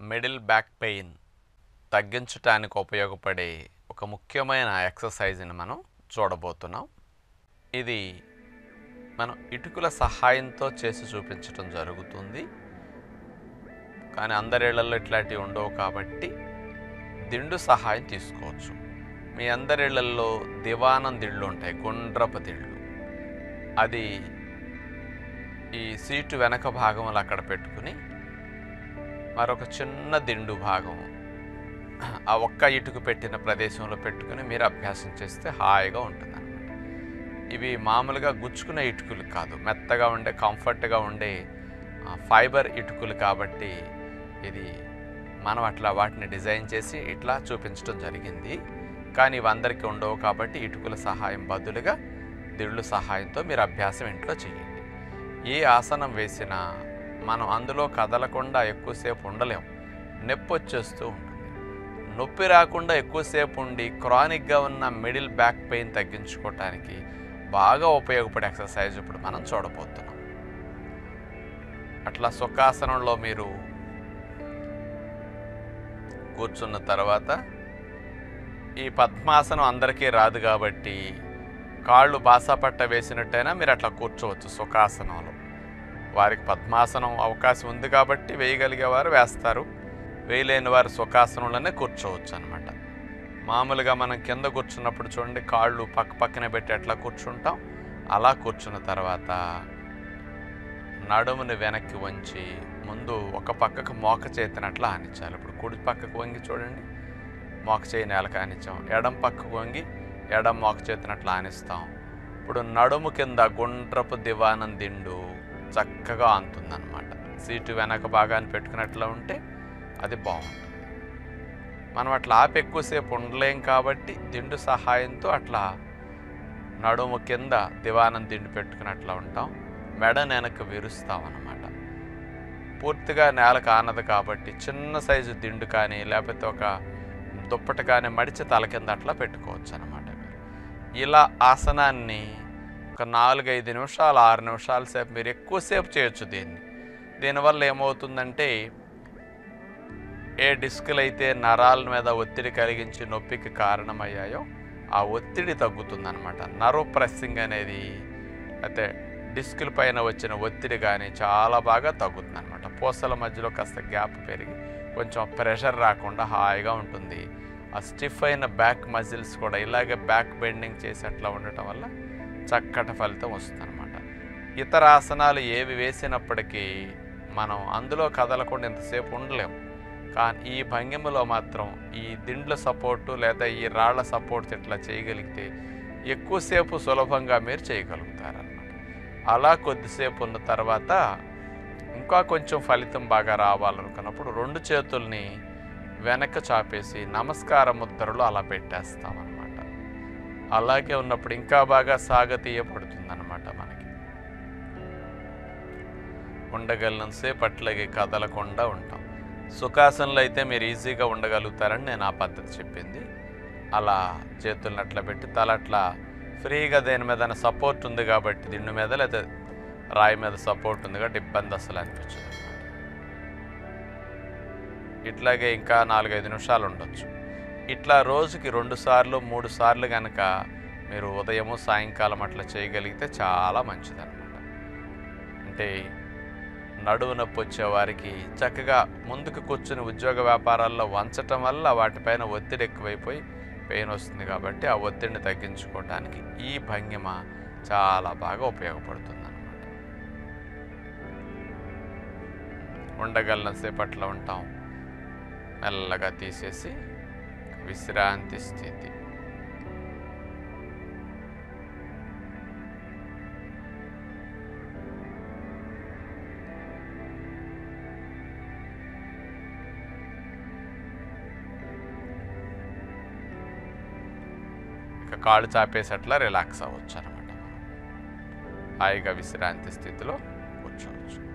middle back pain తగ్గించటానికి ఉపయోగపడే ఒక ముఖ్యమైన ఎక్సర్సైజ్ని మనం చూడబోతున్నాం ఇది మనం ఇటుకల సహాయంతో చేసి చూపించడం జరుగుతుంది కానీ అందరిళ్లలో ఇట్లాంటివి ఉండవు కాబట్టి దిండు సహాయం తీసుకోవచ్చు మీ అందరిళ్లలో దివానం దిళ్ళు ఉంటాయి గుండ్రపు దిళ్ళు అది ఈ సీటు వెనక భాగంలో అక్కడ పెట్టుకుని మరొక చిన్న దిండు భాగం ఆ ఒక్క ఇటుకు పెట్టిన ప్రదేశంలో పెట్టుకుని మీరు అభ్యాసం చేస్తే హాయిగా ఉంటుంది ఇవి మామూలుగా గుచ్చుకునే ఇటుకలు కాదు మెత్తగా ఉండే కంఫర్ట్గా ఉండే ఆ, ఫైబర్ ఇటుకలు కాబట్టి ఇది మనం అట్లా వాటిని డిజైన్ చేసి ఇట్లా చూపించడం జరిగింది కానీ ఇవి అందరికీ ఉండవు కాబట్టి ఇటుకల సహాయం బదులుగా దిళ్ళు సహాయంతో మీరు అభ్యాసం ఇంట్లో చేయండి ఏ ఆసనం వేసినా మనం అందులో కదలకుండా ఎక్కువసేపు ఉండలేం నొప్పి వచ్చేస్తూ ఉంటుంది నొప్పి రాకుండా ఎక్కువసేపు ఉండి క్రానిక్గా ఉన్న మిడిల్ బ్యాక్ పెయిన్ తగ్గించుకోవటానికి బాగా ఉపయోగపడే ఎక్సర్సైజ్ ఇప్పుడు మనం చూడబోతున్నాం అట్లా సుఖాసనంలో మీరు కూర్చున్న తర్వాత ఈ పద్మాసనం అందరికీ రాదు కాబట్టి కాళ్ళు బాసాపట్ట వేసినట్టయినా మీరు అట్లా కూర్చోవచ్చు సుఖాసనంలో వారికి పద్మాసనం అవకాశం ఉంది కాబట్టి వేయగలిగే వారు వేస్తారు వేయలేని వారు సుఖాసనంలోనే కూర్చోవచ్చు అనమాట మామూలుగా మనం కింద కూర్చున్నప్పుడు చూడండి కాళ్ళు పక్క పక్కనే పెట్టి ఎట్లా కూర్చుంటాం అలా కూర్చున్న తర్వాత నడుముని వెనక్కి వంచి ముందు ఒక పక్కకు మోక చేతిని అట్లా ఆనించాలి ఇప్పుడు కుడి పక్కకు వంగి చూడండి మోక చేయి నేలకు ఆనించాం ఎడం పక్కకు వంగి ఎడం మోక చేతిని అట్లా ఆనిస్తాం ఇప్పుడు నడుము కింద గుండ్రపు దివానం దిండు చక్కగా ఆనుతుందన్నమాట సీటు వెనక భాగాన్ని పెట్టుకున్నట్లా ఉంటే అది బాగుంటుంది మనం అట్లా ఆపి ఎక్కువసేపు ఉండలేం కాబట్టి దిండు సహాయంతో అట్లా నడుము కింద దివానం దిండు పెట్టుకున్నట్లా ఉంటాం మెడ వెనక్కి విరుస్తాం అన్నమాట పూర్తిగా నేలకు ఆనదు కాబట్టి చిన్న సైజు దిండు కానీ లేకపోతే ఒక దుప్పటి కానీ మడిచి తల కింద అట్లా పెట్టుకోవచ్చు అనమాట మీరు ఇలా ఆసనాన్ని ఒక నాలుగైదు నిమిషాలు ఆరు నిమిషాల సేపు మీరు ఎక్కువసేపు చేయొచ్చు దీన్ని దీనివల్ల ఏమవుతుందంటే ఏ డిస్కులు అయితే నరాల మీద ఒత్తిడి కలిగించి నొప్పికి కారణమయ్యాయో ఆ ఒత్తిడి తగ్గుతుందన్నమాట నర్వ్ ప్రెస్సింగ్ అనేది అయితే డిస్కుల పైన వచ్చిన ఒత్తిడి కానీ చాలా బాగా తగ్గుతుందన్నమాట పూసల మధ్యలో కాస్త గ్యాప్ పెరిగి కొంచెం ప్రెషర్ రాకుండా హాయిగా ఉంటుంది ఆ స్టిఫ్ అయిన బ్యాక్ మజిల్స్ కూడా ఇలాగే బ్యాక్ బెండింగ్ చేసి అట్లా ఉండటం వల్ల చక్కటి ఫలితం వస్తుందన్నమాట ఇతర ఆసనాలు ఏవి వేసినప్పటికీ మనం అందులో కదలకుండా ఇంతసేపు ఉండలేము కానీ ఈ భంగిమలో మాత్రం ఈ దిండ్ల సపోర్టు లేదా ఈ రాళ్ల సపోర్ట్ ఇట్లా చేయగలిగితే ఎక్కువసేపు సులభంగా మీరు చేయగలుగుతారన్నమాట అలా కొద్దిసేపు ఉన్న తర్వాత ఇంకా కొంచెం ఫలితం బాగా రావాలనుకున్నప్పుడు రెండు చేతుల్ని వెనక్కి చాపేసి నమస్కార ముద్రలో అలా పెట్టేస్తామన్నమాట అలాగే ఉన్నప్పుడు ఇంకా బాగా సాగతీయపడుతుందన్నమాట మనకి ఉండగలిగినంతసేపు అట్లాగే కదలకుండా ఉంటాం సుఖాసనంలో అయితే మీరు ఈజీగా ఉండగలుగుతారని నేను ఆ పద్ధతి చెప్పింది అలా చేతులను అట్లా పెట్టి తల అట్లా ఫ్రీగా దేని మీద సపోర్ట్ ఉంది కాబట్టి దిండు మీద లేదా రాయి మీద సపోర్ట్ ఉంది కాబట్టి ఇబ్బంది అసలు అనిపించదు ఇట్లాగే ఇంకా నాలుగైదు నిమిషాలు ఉండొచ్చు ఇట్లా రోజుకి రెండు సార్లు మూడు సార్లు కనుక మీరు ఉదయము సాయంకాలం అట్లా చేయగలిగితే చాలా మంచిదన్నమాట అంటే నడువు నొప్పి వచ్చే వారికి చక్కగా ముందుకు కూర్చుని ఉద్యోగ వ్యాపారాల్లో వంచటం వల్ల వాటిపైన ఒత్తిడి ఎక్కువైపోయి పెయిన్ వస్తుంది కాబట్టి ఆ ఒత్తిడిని తగ్గించుకోవడానికి ఈ భంగిమ చాలా బాగా ఉపయోగపడుతుంది అనమాట ఉండగలనంతసేపు అట్లా ఉంటాం మెల్లగా తీసేసి విశ్రాంతి స్థితి ఇక కాళ్ళు చాపేసట్లా రిలాక్స్ అవ్వచ్చు అనమాట మనం హాయిగా విశ్రాంతి స్థితిలో కూర్చోవచ్చు